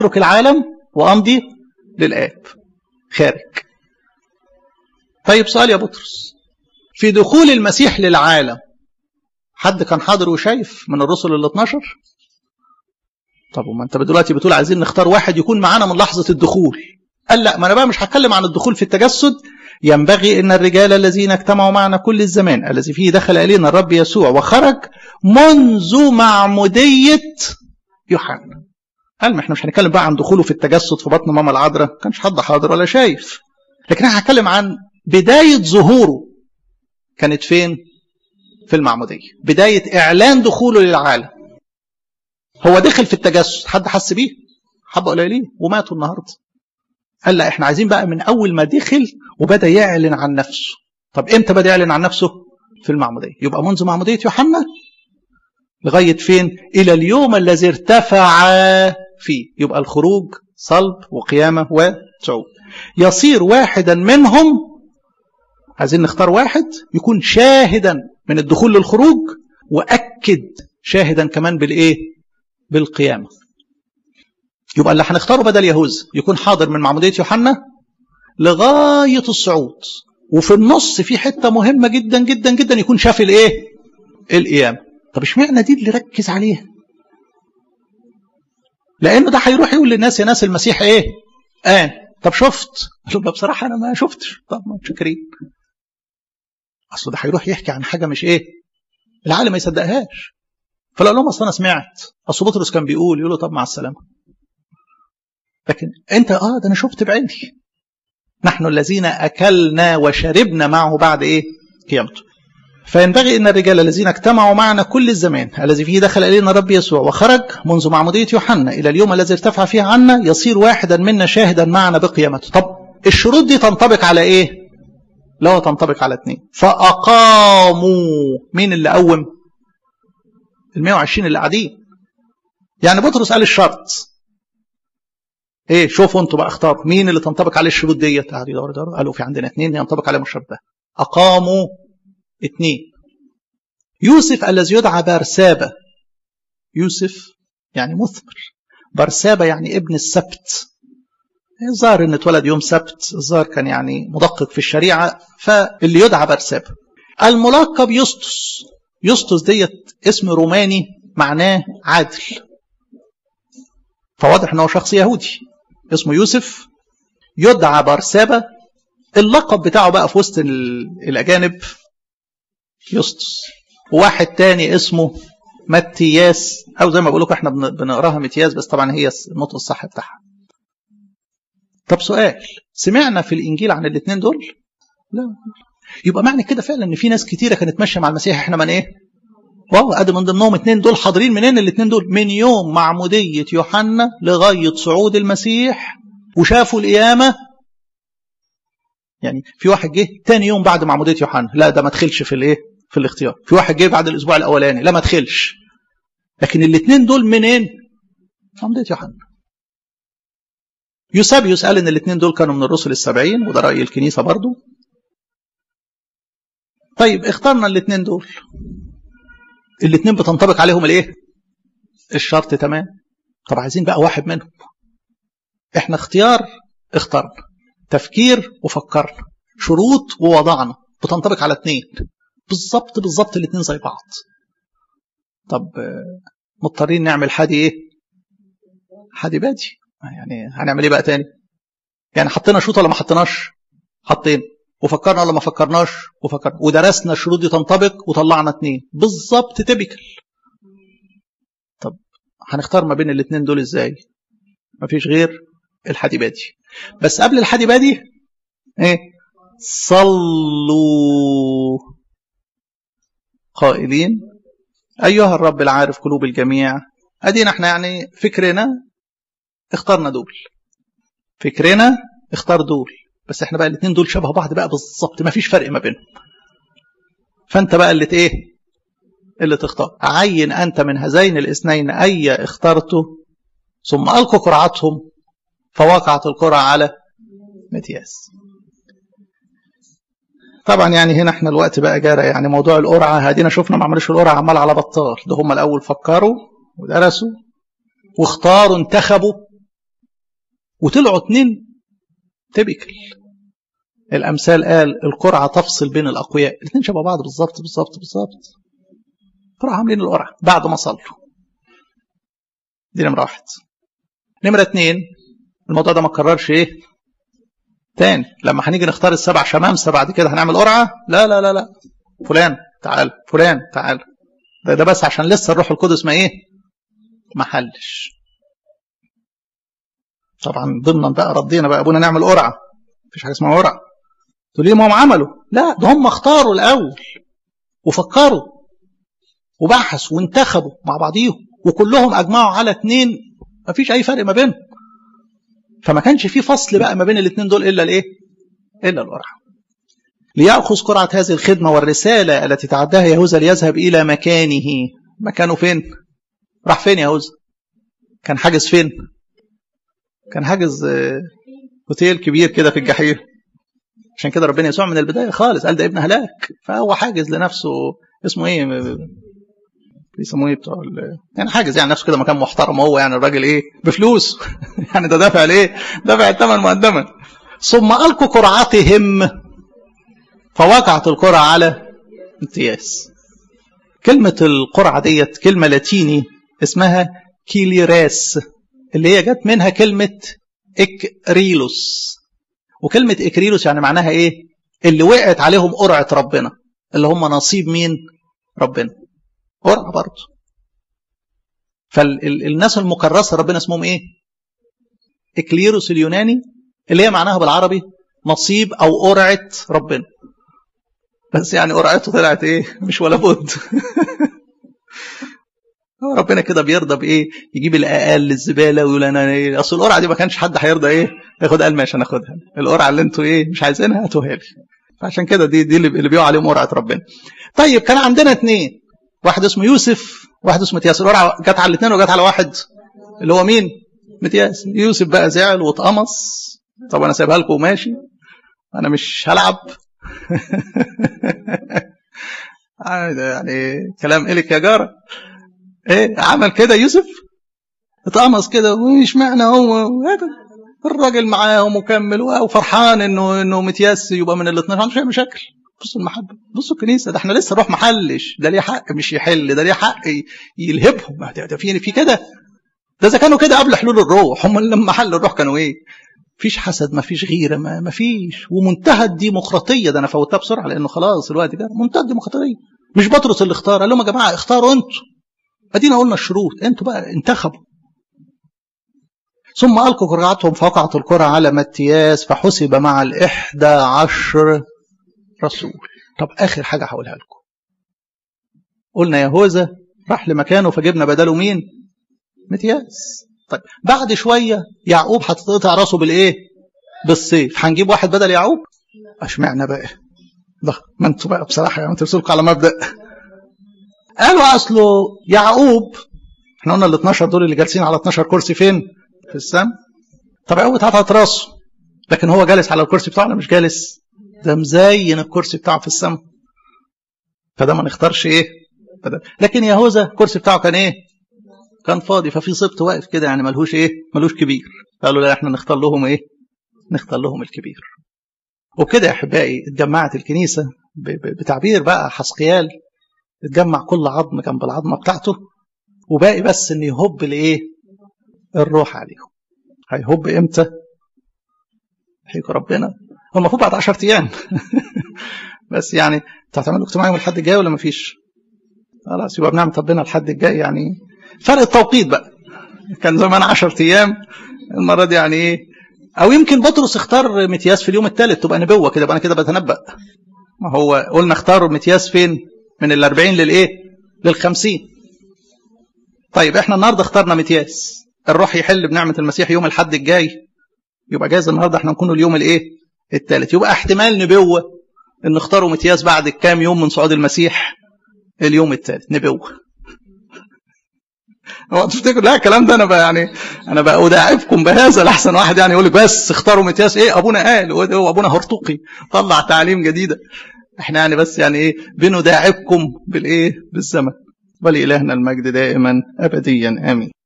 اترك العالم وامضي للاب خارج طيب سؤال يا بطرس في دخول المسيح للعالم حد كان حاضر وشايف من الرسل ال 12 طب وما انت دلوقتي بتقول عايزين نختار واحد يكون معانا من لحظه الدخول قال لا ما انا بقى مش هتكلم عن الدخول في التجسد ينبغي ان الرجال الذين اجتمعوا معنا كل الزمان الذي فيه دخل الينا الرب يسوع وخرج منذ معموديه يوحنا قال ما احنا مش هنتكلم بقى عن دخوله في التجسد في بطن ماما العذراء كانش حد حاضر ولا شايف لكن انا هتكلم عن بدايه ظهوره كانت فين في المعموديه بدايه اعلان دخوله للعالم هو دخل في التجسد حد حس بيه حبه قليلين وماتوا النهارده قال لا احنا عايزين بقى من اول ما دخل وبدا يعلن عن نفسه طب امتى بدا يعلن عن نفسه في المعموديه يبقى منذ معموديه يوحنا لغايه فين الى اليوم الذي ارتفع فيه يبقى الخروج صلب وقيامه وصعود يصير واحدا منهم عايزين نختار واحد يكون شاهدا من الدخول للخروج واكد شاهدا كمان بالايه بالقيامه يبقى اللي هنختاره بدل يهوذا يكون حاضر من معموديه يوحنا لغايه الصعود وفي النص في حته مهمه جدا جدا جدا يكون شاف الايه القيامه طب اشمعنى دي اللي ركز عليها لانه ده هيروح يقول للناس يا ناس المسيح ايه آه. طب شفت قال له بصراحه انا ما شفتش طب ما شاكرين اصل ده هيروح يحكي عن حاجه مش ايه العالم ما يصدقهاش فلو لهم اصل انا سمعت اصل بطرس كان بيقول يقول له طب مع السلامه لكن انت اه ده انا شفت بعيني نحن الذين اكلنا وشربنا معه بعد ايه قيامته فينبغي ان الرجال الذين اجتمعوا معنا كل الزمان الذي فيه دخل الينا الرب يسوع وخرج منذ معموديه يوحنا الى اليوم الذي ارتفع فيه عنا يصير واحدا منا شاهدا معنا بقيامته طب الشروط دي تنطبق على ايه لا تنطبق على اثنين فاقاموا مين اللي قوم ال 120 اللي قاعدين يعني بطرس قال الشرط ايه شوفوا انتوا بقى اختاروا مين اللي تنطبق عليه الشروط ديت قعدوا يدوروا يدوروا قالوا في عندنا اثنين ينطبق عليهم الشرط ده اقاموا اثنين يوسف الذي يدعى بارسابة يوسف يعني مثمر بارسابة يعني ابن السبت الظاهر ان اتولد يوم سبت الظاهر كان يعني مدقق في الشريعة فاللي يدعى بارسابة الملقب يسطس يسطس ديت اسم روماني معناه عادل فواضح انه شخص يهودي اسمه يوسف يدعى بارسابة اللقب بتاعه بقى في وسط الاجانب يسطس وواحد تاني اسمه متياس او زي ما بقول لكم احنا بنقراها متياس بس طبعا هي النطق الصح بتاعها طب سؤال سمعنا في الانجيل عن الاثنين دول لا يبقى معنى كده فعلا ان في ناس كتيره كانت ماشيه مع المسيح احنا من ايه واو ادي من ضمنهم اثنين دول حاضرين منين الاثنين دول من يوم معموديه يوحنا لغايه صعود المسيح وشافوا القيامه يعني في واحد جه تاني يوم بعد معموديه يوحنا لا ده ما دخلش في الايه في الاختيار في واحد جه بعد الاسبوع الاولاني لا ما دخلش لكن الاثنين دول منين معموديه يوحنا يوسابيوس قال ان الاثنين دول كانوا من الرسل السبعين وده راي الكنيسه برضو طيب اخترنا الاثنين دول الاثنين بتنطبق عليهم الايه الشرط تمام طب عايزين بقى واحد منهم احنا اختيار اخترنا تفكير وفكرنا شروط ووضعنا بتنطبق على اثنين بالظبط بالظبط الاثنين زي بعض طب مضطرين نعمل حادي ايه حادي بادي يعني هنعمل ايه بقى تاني يعني حطينا شروط ولا ما حطيناش حطينا وفكرنا ولا ما فكرناش وفكرنا ودرسنا الشروط دي تنطبق وطلعنا اتنين بالظبط تبكل طب هنختار ما بين الاتنين دول ازاي مفيش غير الحديبادي بس قبل الحديبادي ايه صلوا قائلين ايها الرب العارف قلوب الجميع ادينا احنا يعني فكرنا اخترنا دول فكرنا اختار دول بس احنا بقى الاثنين دول شبه بعض بقى بالظبط ما فيش فرق ما بينهم فانت بقى اللي ايه اللي تختار عين انت من هذين الاثنين اي اخترته ثم القوا قرعتهم فوقعت القرعه على متياس طبعا يعني هنا احنا الوقت بقى جارى يعني موضوع القرعه هدينا شفنا ما عملوش القرعه عمال على بطال ده هم الاول فكروا ودرسوا واختاروا انتخبوا وطلعوا اتنين تبكل الامثال قال القرعه تفصل بين الاقوياء الاثنين شبه بعض بالظبط بالظبط بالظبط راحوا عاملين القرعه بعد ما صلوا دي نمره واحد نمره اتنين الموضوع ده ما اتكررش ايه تاني لما هنيجي نختار السبع شمامسه بعد كده هنعمل قرعه لا لا لا لا فلان تعال فلان تعال ده ده بس عشان لسه الروح القدس ما ايه ما حلش طبعا ضمنا بقى ردينا بقى ابونا نعمل قرعه مفيش حاجه اسمها قرعه تقول ليه ما هم عملوا لا ده هم اختاروا الاول وفكروا وبحثوا وانتخبوا مع بعضيهم وكلهم اجمعوا على اثنين مفيش اي فرق ما بينهم فما كانش في فصل بقى ما بين الاثنين دول الا الايه الا القرعه ليأخذ قرعة هذه الخدمة والرسالة التي تعداها يهوذا ليذهب إلى مكانه مكانه فين راح فين يهوذا كان حاجز فين كان حاجز اوتيل كبير كده في الجحيم عشان كده ربنا يسوع من البداية خالص قال ده ابن هلاك فهو حاجز لنفسه اسمه ايه بيسموه ايه بتوع يعني حاجز يعني نفسه كده مكان محترم هو يعني الراجل ايه بفلوس يعني ده دافع ليه دافع الثمن مقدما ثم ألقوا قرعتهم فوقعت القرعة على امتياز كلمة القرعة ديت كلمة لاتيني اسمها كيليراس اللي هي جت منها كلمة إكريلوس وكلمة إكريلوس يعني معناها إيه اللي وقعت عليهم قرعة ربنا اللي هم نصيب مين ربنا قرعة برضه فالناس المكرسة ربنا اسمهم إيه إكليروس اليوناني اللي هي معناها بالعربي نصيب أو قرعة ربنا بس يعني قرعته طلعت ايه مش ولا بد ربنا كده بيرضى بايه يجيب الاقل للزباله ويقول انا ايه اصل القرعه دي ما كانش حد هيرضى ايه ياخد قال ماشي هناخدها القرعه اللي انتوا ايه مش عايزينها هاتوها لي فعشان كده دي دي اللي بيقع عليهم قرعه ربنا طيب كان عندنا اثنين واحد اسمه يوسف واحد اسمه متياس القرعه جت على الاثنين وجت على واحد اللي هو مين متياس يوسف بقى زعل واتقمص طب انا سايبها لكم وماشي انا مش هلعب يعني كلام إلك يا جارة ايه عمل كده يوسف اتقمص كده ومش معنى هو الراجل معاهم وكمل وفرحان انه انه متياس يبقى من ال 12 مش مشاكل بصوا المحبه بصوا الكنيسه ده احنا لسه نروح محلش ده ليه حق مش يحل ده ليه حق يلهبهم ده في في كده ده اذا كانوا كده قبل حلول الروح هم لما حلوا الروح كانوا ايه فيش حسد ما فيش غيره ما, ما فيش ومنتهى الديمقراطيه ده انا فوتها بسرعه لانه خلاص الوقت جه منتهى الديمقراطيه مش بطرس اللي اختار قال لهم يا جماعه اختاروا انتوا ادينا قلنا الشروط انتوا بقى انتخبوا ثم القوا قرعتهم فوقعت القرعه على متياس فحسب مع الاحدى عشر رسول طب اخر حاجه هقولها لكم قلنا يهوذا راح لمكانه فجبنا بداله مين متياس طيب بعد شويه يعقوب هتتقطع راسه بالايه بالسيف هنجيب واحد بدل يعقوب اشمعنى بقى ده ما انتوا بقى بصراحه يعني انتوا على مبدا قالوا اصله يعقوب احنا قلنا ال 12 دول اللي جالسين على 12 كرسي فين في السماء طب يعقوب اتقطعت راسه لكن هو جالس على الكرسي بتاعه مش جالس ده مزين الكرسي بتاعه في السماء فده ما نختارش ايه بدل. لكن يهوذا الكرسي بتاعه كان ايه كان فاضي ففي سبط واقف كده يعني ملهوش ايه ملوش كبير قالوا لا احنا نختار لهم ايه نختار لهم الكبير وكده يا احبائي اتجمعت الكنيسه بتعبير بقى حسقيال اتجمع كل عظم جنب العظمه بتاعته وباقي بس ان يهب الايه الروح عليهم هيهب امتى حيك ربنا هو المفروض بعد 10 ايام بس يعني انتوا هتعملوا اجتماع يوم الحد الجاي ولا مفيش خلاص يبقى بنعمه ربنا الحد الجاي يعني فرق التوقيت بقى كان زمان 10 ايام المره دي يعني ايه او يمكن بطرس اختار متياس في اليوم الثالث تبقى نبوه كده يبقى انا كده بتنبأ ما هو قلنا اختاروا متياس فين من ال 40 للايه لل 50 طيب احنا النهارده اخترنا متياس الروح يحل بنعمه المسيح يوم الحد الجاي يبقى جايز النهارده احنا نكون اليوم الايه الثالث يبقى احتمال نبوه ان اختاروا متياس بعد كام يوم من صعود المسيح اليوم الثالث نبوه هو تفتكر لا الكلام ده انا بقى يعني انا بقى اداعبكم بهذا لاحسن واحد يعني يقول لك بس اختاروا متياس ايه ابونا قال هو ابونا هرطقي طلع تعاليم جديده احنا يعني بس يعني ايه بنداعبكم بالايه بالزمن ولإلهنا المجد دائما ابديا امين